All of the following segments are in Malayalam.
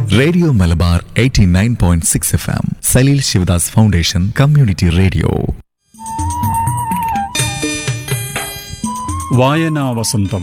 radio Malabar 89.6 F M Saleel Sivadas foundation community radio വായനാ വസന്തം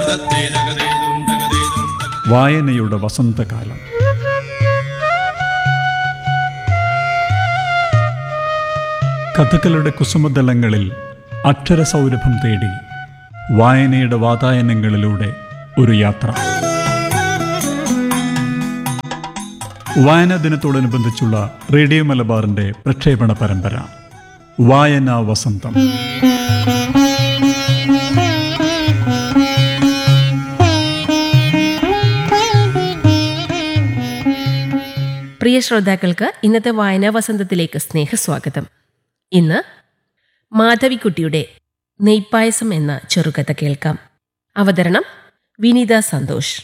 വായനയുടെ വസന്തകാലം കഥകളുടെ കുസുമതലങ്ങളിൽ അക്ഷരസൗരഭം തേടി വായനയുടെ വാതായനങ്ങളിലൂടെ ഒരു യാത്ര വായനാ ദിനത്തോടനുബന്ധിച്ചുള്ള റേഡിയോ മലബാറിന്റെ പ്രക്ഷേപണ പരമ്പര വായനാ വസന്തം പ്രിയ ശ്രോതാക്കൾക്ക് ഇന്നത്തെ വായനാ വസന്തത്തിലേക്ക് സ്നേഹസ്വാഗതം ഇന്ന് മാധവിക്കുട്ടിയുടെ നെയ്പ്പായസം എന്ന ചെറുകഥ കേൾക്കാം അവതരണം വിനീത സന്തോഷ്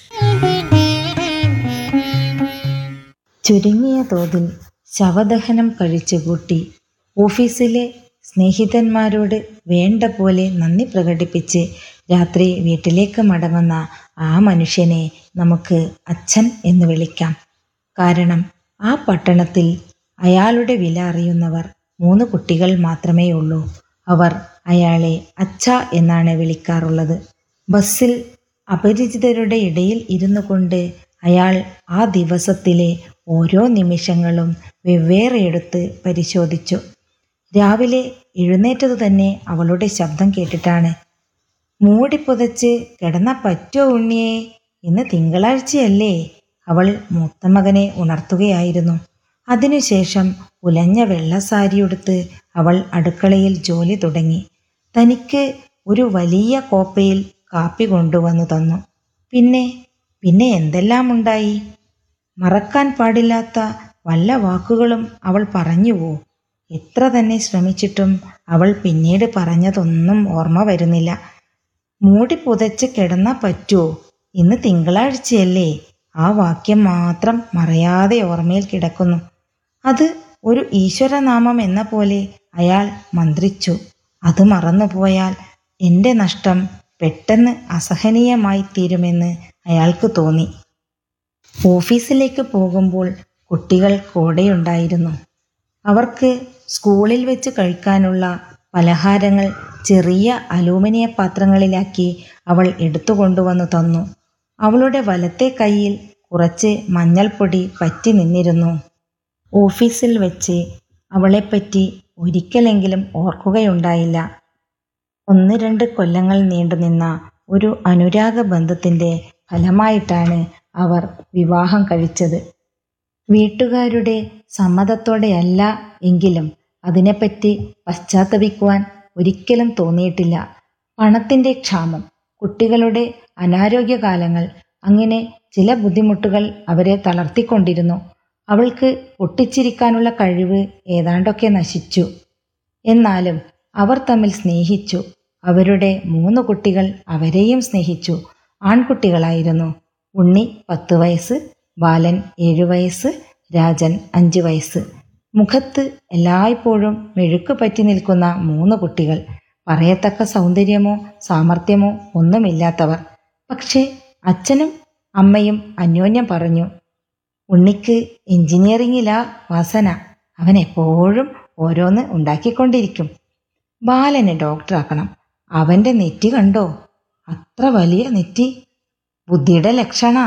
ചുരുങ്ങിയ തോതിൽ ശവദഹനം കഴിച്ചുകൂട്ടി ഓഫീസിലെ സ്നേഹിതന്മാരോട് വേണ്ട പോലെ നന്ദി പ്രകടിപ്പിച്ച് രാത്രി വീട്ടിലേക്ക് മടങ്ങുന്ന ആ മനുഷ്യനെ നമുക്ക് അച്ഛൻ എന്ന് വിളിക്കാം കാരണം ആ പട്ടണത്തിൽ അയാളുടെ വില അറിയുന്നവർ മൂന്ന് കുട്ടികൾ മാത്രമേ ഉള്ളൂ അവർ അയാളെ അച്ഛ എന്നാണ് വിളിക്കാറുള്ളത് ബസ്സിൽ അപരിചിതരുടെ ഇടയിൽ ഇരുന്നു കൊണ്ട് അയാൾ ആ ദിവസത്തിലെ ഓരോ നിമിഷങ്ങളും വെവ്വേറെ എടുത്ത് പരിശോധിച്ചു രാവിലെ എഴുന്നേറ്റതു തന്നെ അവളുടെ ശബ്ദം കേട്ടിട്ടാണ് മൂടിപ്പുതച്ച് കിടന്ന പറ്റോ ഉണ്ണിയേ ഇന്ന് തിങ്കളാഴ്ചയല്ലേ അവൾ മൂത്തമകനെ ഉണർത്തുകയായിരുന്നു അതിനുശേഷം ഉലഞ്ഞ വെള്ളസാരിയുടുത്ത് അവൾ അടുക്കളയിൽ ജോലി തുടങ്ങി തനിക്ക് ഒരു വലിയ കോപ്പയിൽ കാപ്പി കൊണ്ടുവന്നു തന്നു പിന്നെ പിന്നെ എന്തെല്ലാം ഉണ്ടായി മറക്കാൻ പാടില്ലാത്ത വല്ല വാക്കുകളും അവൾ പറഞ്ഞുവോ എത്ര തന്നെ ശ്രമിച്ചിട്ടും അവൾ പിന്നീട് പറഞ്ഞതൊന്നും ഓർമ്മ വരുന്നില്ല മൂടി പുതച്ച് കിടന്ന പറ്റുമോ ഇന്ന് തിങ്കളാഴ്ചയല്ലേ ആ വാക്യം മാത്രം മറയാതെ ഓർമ്മയിൽ കിടക്കുന്നു അത് ഒരു ഈശ്വരനാമം എന്ന പോലെ അയാൾ മന്ത്രിച്ചു അത് മറന്നുപോയാൽ എൻ്റെ നഷ്ടം പെട്ടെന്ന് അസഹനീയമായി തീരുമെന്ന് അയാൾക്ക് തോന്നി ഓഫീസിലേക്ക് പോകുമ്പോൾ കുട്ടികൾ കൂടെയുണ്ടായിരുന്നു അവർക്ക് സ്കൂളിൽ വെച്ച് കഴിക്കാനുള്ള പലഹാരങ്ങൾ ചെറിയ അലൂമിനിയ പാത്രങ്ങളിലാക്കി അവൾ എടുത്തുകൊണ്ടുവന്നു തന്നു അവളുടെ വലത്തെ കൈയിൽ കുറച്ച് മഞ്ഞൾപ്പൊടി പറ്റി നിന്നിരുന്നു ഓഫീസിൽ വെച്ച് അവളെപ്പറ്റി ഒരിക്കലെങ്കിലും ഓർക്കുകയുണ്ടായില്ല ഒന്ന് രണ്ട് കൊല്ലങ്ങൾ നീണ്ടുനിന്ന ഒരു അനുരാഗ ബന്ധത്തിൻ്റെ ഫലമായിട്ടാണ് അവർ വിവാഹം കഴിച്ചത് വീട്ടുകാരുടെ സമ്മതത്തോടെയല്ല എങ്കിലും അതിനെപ്പറ്റി പശ്ചാത്തപിക്കുവാൻ ഒരിക്കലും തോന്നിയിട്ടില്ല പണത്തിൻ്റെ ക്ഷാമം കുട്ടികളുടെ അനാരോഗ്യകാലങ്ങൾ അങ്ങനെ ചില ബുദ്ധിമുട്ടുകൾ അവരെ തളർത്തിക്കൊണ്ടിരുന്നു അവൾക്ക് പൊട്ടിച്ചിരിക്കാനുള്ള കഴിവ് ഏതാണ്ടൊക്കെ നശിച്ചു എന്നാലും അവർ തമ്മിൽ സ്നേഹിച്ചു അവരുടെ മൂന്ന് കുട്ടികൾ അവരെയും സ്നേഹിച്ചു ആൺകുട്ടികളായിരുന്നു ഉണ്ണി പത്ത് വയസ്സ് ബാലൻ ഏഴു വയസ്സ് രാജൻ അഞ്ച് വയസ്സ് മുഖത്ത് എല്ലായ്പ്പോഴും മെഴുക്ക് പറ്റി നിൽക്കുന്ന മൂന്ന് കുട്ടികൾ പറയത്തക്ക സൗന്ദര്യമോ സാമർഥ്യമോ ഒന്നുമില്ലാത്തവർ പക്ഷേ അച്ഛനും അമ്മയും അന്യോന്യം പറഞ്ഞു ഉണ്ണിക്ക് എഞ്ചിനീയറിംഗിലാ വാസന അവൻ എപ്പോഴും ഓരോന്ന് ഉണ്ടാക്കിക്കൊണ്ടിരിക്കും ബാലനെ ഡോക്ടറാക്കണം അവൻ്റെ നെറ്റി കണ്ടോ അത്ര വലിയ നെറ്റി ബുദ്ധിയുടെ ലക്ഷണാ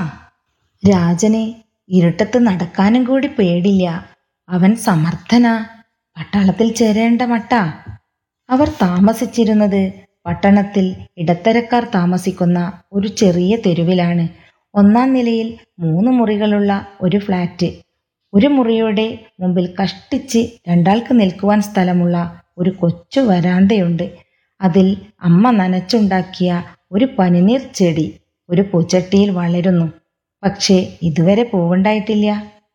രാജനെ ഇരുട്ടത്ത് നടക്കാനും കൂടി പേടില്ല അവൻ സമർത്ഥനാ പട്ടാളത്തിൽ ചേരേണ്ട മട്ടാ അവർ താമസിച്ചിരുന്നത് പട്ടണത്തിൽ ഇടത്തരക്കാർ താമസിക്കുന്ന ഒരു ചെറിയ തെരുവിലാണ് ഒന്നാം നിലയിൽ മൂന്ന് മുറികളുള്ള ഒരു ഫ്ലാറ്റ് ഒരു മുറിയുടെ മുമ്പിൽ കഷ്ടിച്ച് രണ്ടാൾക്ക് നിൽക്കുവാൻ സ്ഥലമുള്ള ഒരു കൊച്ചു വരാന്തയുണ്ട് അതിൽ അമ്മ നനച്ചുണ്ടാക്കിയ ഒരു പനിനീർ ചെടി ഒരു പൂച്ചട്ടിയിൽ വളരുന്നു പക്ഷേ ഇതുവരെ പൂവുണ്ടായിട്ടില്ല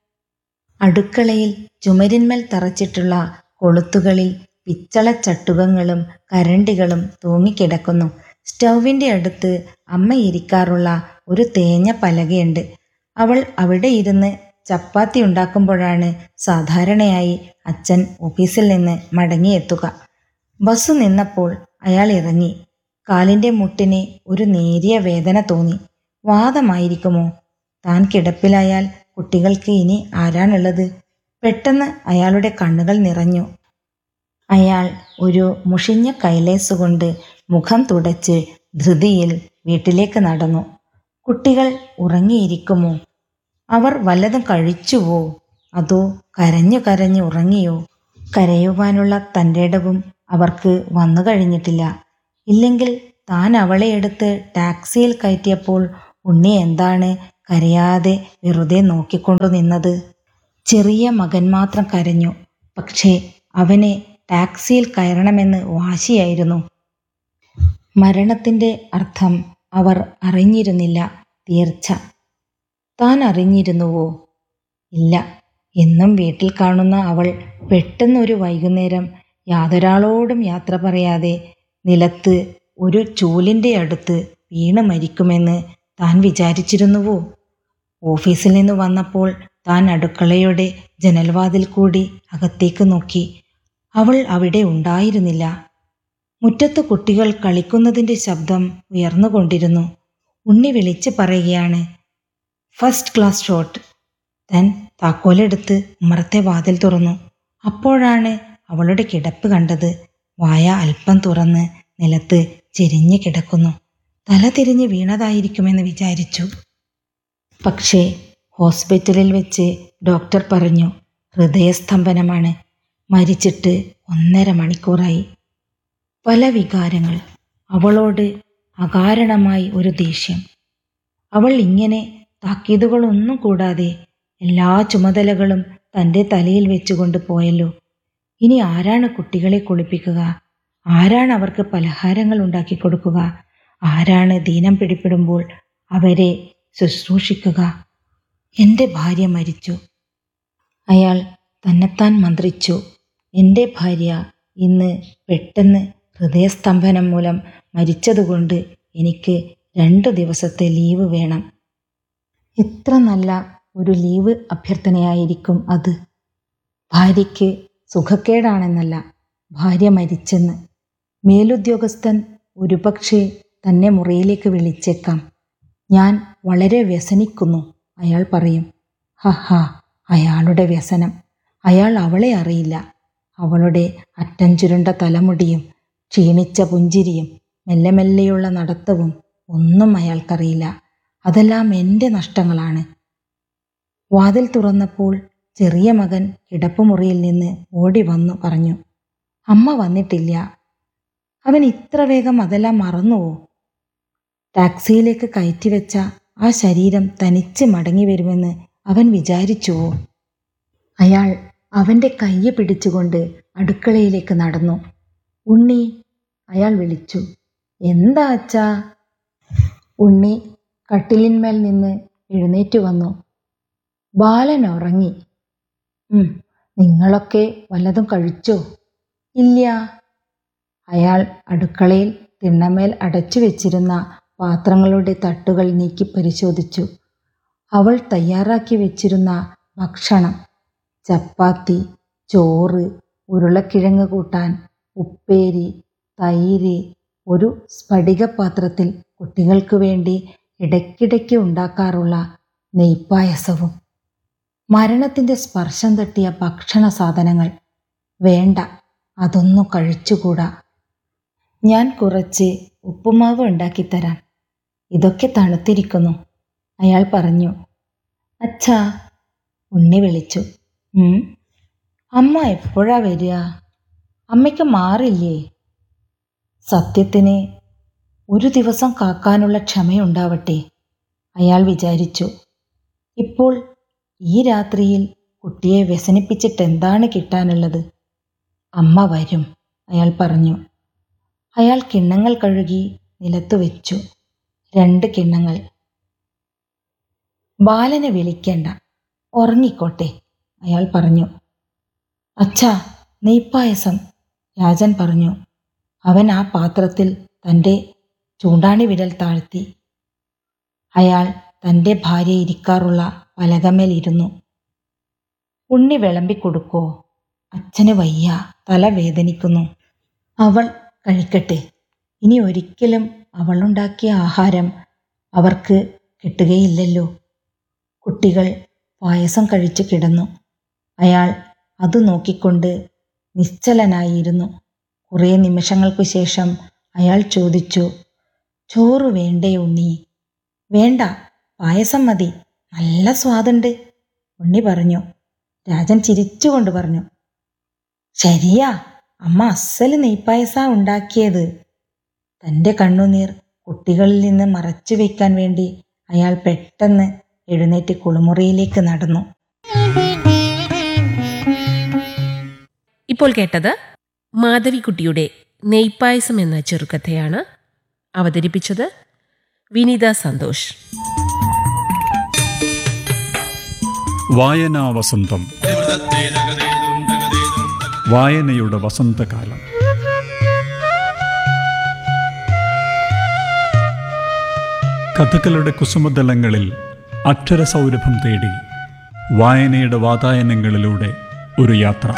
അടുക്കളയിൽ ചുമരിന്മേൽ തറച്ചിട്ടുള്ള കൊളുത്തുകളിൽ പിച്ചള ചട്ടുകങ്ങളും കരണ്ടികളും തൂങ്ങിക്കിടക്കുന്നു സ്റ്റൗവിൻ്റെ അടുത്ത് അമ്മ ഇരിക്കാറുള്ള ഒരു തേഞ്ഞ പലകയുണ്ട് അവൾ അവിടെ ഇരുന്ന് ചപ്പാത്തി ഉണ്ടാക്കുമ്പോഴാണ് സാധാരണയായി അച്ഛൻ ഓഫീസിൽ നിന്ന് മടങ്ങിയെത്തുക ബസ് നിന്നപ്പോൾ അയാൾ ഇറങ്ങി കാലിൻ്റെ മുട്ടിന് ഒരു നേരിയ വേദന തോന്നി വാദമായിരിക്കുമോ താൻ കിടപ്പിലായാൽ കുട്ടികൾക്ക് ഇനി ആരാണുള്ളത് പെട്ടെന്ന് അയാളുടെ കണ്ണുകൾ നിറഞ്ഞു അയാൾ ഒരു മുഷിഞ്ഞ കൈലേസ് കൊണ്ട് മുഖം തുടച്ച് ധൃതിയിൽ വീട്ടിലേക്ക് നടന്നു കുട്ടികൾ ഉറങ്ങിയിരിക്കുമോ അവർ വല്ലതും കഴിച്ചുവോ അതോ കരഞ്ഞു കരഞ്ഞു ഉറങ്ങിയോ കരയുവാനുള്ള തൻ്റെ ഇടവും അവർക്ക് വന്നു കഴിഞ്ഞിട്ടില്ല ഇല്ലെങ്കിൽ താൻ അവളെ എടുത്ത് ടാക്സിയിൽ കയറ്റിയപ്പോൾ ഉണ്ണി എന്താണ് കരയാതെ വെറുതെ നോക്കിക്കൊണ്ടു നിന്നത് ചെറിയ മകൻ മാത്രം കരഞ്ഞു പക്ഷേ അവന് ടാക്സിയിൽ കയറണമെന്ന് വാശിയായിരുന്നു മരണത്തിൻ്റെ അർത്ഥം അവർ അറിഞ്ഞിരുന്നില്ല തീർച്ച താൻ അറിഞ്ഞിരുന്നുവോ ഇല്ല എന്നും വീട്ടിൽ കാണുന്ന അവൾ പെട്ടെന്നൊരു വൈകുന്നേരം യാതൊരാളോടും യാത്ര പറയാതെ നിലത്ത് ഒരു ചൂലിൻ്റെ അടുത്ത് വീണ് മരിക്കുമെന്ന് താൻ വിചാരിച്ചിരുന്നുവോ ഓഫീസിൽ നിന്ന് വന്നപ്പോൾ താൻ അടുക്കളയുടെ ജനൽവാതിൽ കൂടി അകത്തേക്ക് നോക്കി അവൾ അവിടെ ഉണ്ടായിരുന്നില്ല മുറ്റത്ത് കുട്ടികൾ കളിക്കുന്നതിൻ്റെ ശബ്ദം ഉയർന്നുകൊണ്ടിരുന്നു ഉണ്ണി വിളിച്ച് പറയുകയാണ് ഫസ്റ്റ് ക്ലാസ് ഷോട്ട് താൻ താക്കോലെടുത്ത് ഉമ്മറത്തെ വാതിൽ തുറന്നു അപ്പോഴാണ് അവളുടെ കിടപ്പ് കണ്ടത് വായ അല്പം തുറന്ന് നിലത്ത് ചെരിഞ്ഞു കിടക്കുന്നു തല തിരിഞ്ഞ് വീണതായിരിക്കുമെന്ന് വിചാരിച്ചു പക്ഷേ ഹോസ്പിറ്റലിൽ വെച്ച് ഡോക്ടർ പറഞ്ഞു ഹൃദയസ്തംഭനമാണ് മരിച്ചിട്ട് ഒന്നര മണിക്കൂറായി പല വികാരങ്ങൾ അവളോട് അകാരണമായി ഒരു ദേഷ്യം അവൾ ഇങ്ങനെ താക്കീതുകളൊന്നും കൂടാതെ എല്ലാ ചുമതലകളും തൻ്റെ തലയിൽ വെച്ചുകൊണ്ട് പോയല്ലോ ഇനി ആരാണ് കുട്ടികളെ കുളിപ്പിക്കുക ആരാണ് അവർക്ക് പലഹാരങ്ങൾ ഉണ്ടാക്കി കൊടുക്കുക ആരാണ് ദീനം പിടിപ്പെടുമ്പോൾ അവരെ ശുശ്രൂഷിക്കുക എൻ്റെ ഭാര്യ മരിച്ചു അയാൾ തന്നെത്താൻ മന്ത്രിച്ചു എൻ്റെ ഭാര്യ ഇന്ന് പെട്ടെന്ന് ഹൃദയസ്തംഭനം മൂലം മരിച്ചതുകൊണ്ട് എനിക്ക് രണ്ട് ദിവസത്തെ ലീവ് വേണം എത്ര നല്ല ഒരു ലീവ് അഭ്യർത്ഥനയായിരിക്കും അത് ഭാര്യയ്ക്ക് സുഖക്കേടാണെന്നല്ല ഭാര്യ മരിച്ചെന്ന് മേലുദ്യോഗസ്ഥൻ ഒരുപക്ഷെ തന്നെ മുറിയിലേക്ക് വിളിച്ചേക്കാം ഞാൻ വളരെ വ്യസനിക്കുന്നു അയാൾ പറയും ഹഹാ അയാളുടെ വ്യസനം അയാൾ അവളെ അറിയില്ല അവളുടെ അറ്റം ചുരുണ്ട തലമുടിയും ക്ഷീണിച്ച പുഞ്ചിരിയും മെല്ലെ മെല്ലെയുള്ള നടത്തവും ഒന്നും അയാൾക്കറിയില്ല അതെല്ലാം എൻ്റെ നഷ്ടങ്ങളാണ് വാതിൽ തുറന്നപ്പോൾ ചെറിയ മകൻ കിടപ്പുമുറിയിൽ നിന്ന് ഓടി വന്നു പറഞ്ഞു അമ്മ വന്നിട്ടില്ല അവൻ ഇത്ര വേഗം അതെല്ലാം മറന്നുവോ ടാക്സിയിലേക്ക് കയറ്റിവെച്ച ആ ശരീരം തനിച്ച് മടങ്ങി വരുമെന്ന് അവൻ വിചാരിച്ചുവോ അയാൾ അവൻ്റെ കയ്യെ പിടിച്ചുകൊണ്ട് അടുക്കളയിലേക്ക് നടന്നു ഉണ്ണി അയാൾ വിളിച്ചു എന്താ അച്ഛാ ഉണ്ണി കട്ടിലിന്മേൽ നിന്ന് എഴുന്നേറ്റ് വന്നു ബാലൻ ഉറങ്ങി ഉം, നിങ്ങളൊക്കെ വല്ലതും കഴിച്ചോ ഇല്ല അയാൾ അടുക്കളയിൽ തിണ്ണമേൽ അടച്ചു വെച്ചിരുന്ന പാത്രങ്ങളുടെ തട്ടുകൾ നീക്കി പരിശോധിച്ചു അവൾ തയ്യാറാക്കി വെച്ചിരുന്ന ഭക്ഷണം ചപ്പാത്തി ചോറ് ഉരുളക്കിഴങ്ങ് കൂട്ടാൻ ഉപ്പേരി തൈര് ഒരു സ്ഫടികപാത്രത്തിൽ കുട്ടികൾക്ക് വേണ്ടി ഇടയ്ക്കിടയ്ക്ക് ഉണ്ടാക്കാറുള്ള നെയ്പ്പായസവും മരണത്തിൻ്റെ സ്പർശം തട്ടിയ ഭക്ഷണ സാധനങ്ങൾ വേണ്ട അതൊന്നും കഴിച്ചുകൂടാ ഞാൻ കുറച്ച് ഉപ്പുമാവ് ഉണ്ടാക്കിത്തരാം ഇതൊക്കെ തണുത്തിരിക്കുന്നു അയാൾ പറഞ്ഞു അച്ഛാ ഉണ്ണി വിളിച്ചു "ഉം, അമ്മ എപ്പോഴാ വരിക അമ്മയ്ക്ക് മാറില്ലേ സത്യത്തിന് ഒരു ദിവസം കാക്കാനുള്ള ക്ഷമയുണ്ടാവട്ടെ അയാൾ വിചാരിച്ചു ഇപ്പോൾ ഈ രാത്രിയിൽ കുട്ടിയെ വ്യസനിപ്പിച്ചിട്ട് എന്താണ് കിട്ടാനുള്ളത് അമ്മ വരും അയാൾ പറഞ്ഞു അയാൾ കിണ്ണങ്ങൾ കഴുകി നിലത്തു വെച്ചു രണ്ട് കിണ്ണങ്ങൾ ബാലനെ വിളിക്കേണ്ട ഉറങ്ങിക്കോട്ടെ അയാൾ പറഞ്ഞു അച്ഛാ നെയ്പ്പായസം രാജൻ പറഞ്ഞു അവൻ ആ പാത്രത്തിൽ തൻ്റെ ചൂണ്ടാണി വിരൽ താഴ്ത്തി അയാൾ തൻ്റെ ഭാര്യ ഇരിക്കാറുള്ള പലകമേൽ ഇരുന്നു ഉണ്ണി വിളമ്പിക്കൊടുക്കോ അച്ഛന് വയ്യ തല വേദനിക്കുന്നു അവൾ കഴിക്കട്ടെ ഇനി ഒരിക്കലും അവളുണ്ടാക്കിയ ആഹാരം അവർക്ക് കിട്ടുകയില്ലല്ലോ കുട്ടികൾ പായസം കഴിച്ചു കിടന്നു അയാൾ അത് നോക്കിക്കൊണ്ട് നിശ്ചലനായിരുന്നു കുറേ നിമിഷങ്ങൾക്കു ശേഷം അയാൾ ചോദിച്ചു ചോറ് വേണ്ടേ ഉണ്ണി വേണ്ട പായസം മതി നല്ല സ്വാദുണ്ട് ഉണ്ണി പറഞ്ഞു രാജൻ ചിരിച്ചുകൊണ്ട് പറഞ്ഞു ശരിയാ അമ്മ അസ്സല് നെയ്പ്പായസ ഉണ്ടാക്കിയത് തൻ്റെ കണ്ണുനീർ കുട്ടികളിൽ നിന്ന് മറച്ചു വയ്ക്കാൻ വേണ്ടി അയാൾ പെട്ടെന്ന് എഴുന്നേറ്റ് കുളിമുറിയിലേക്ക് നടന്നു ഇപ്പോൾ കേട്ടത് മാധവിക്കുട്ടിയുടെ നെയ്പ്പായസം എന്ന ചെറുകഥയാണ് അവതരിപ്പിച്ചത് വിനീത സന്തോഷ് വായനാ വസന്തം വായനയുടെ വസന്തകാലം കഥകളുടെ കുസുമതലങ്ങളിൽ അക്ഷരസൗരഭം തേടി വായനയുടെ വാതായനങ്ങളിലൂടെ ഒരു യാത്ര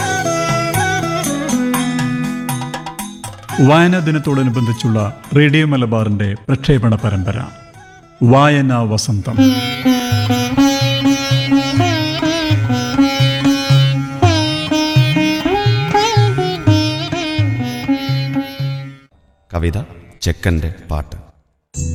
വായനാ ദിനത്തോടനുബന്ധിച്ചുള്ള റേഡിയോ മലബാറിന്റെ പ്രക്ഷേപണ പരമ്പര വായനാ വസന്തം കവിത ചെക്കൻ്റെ പാട്ട്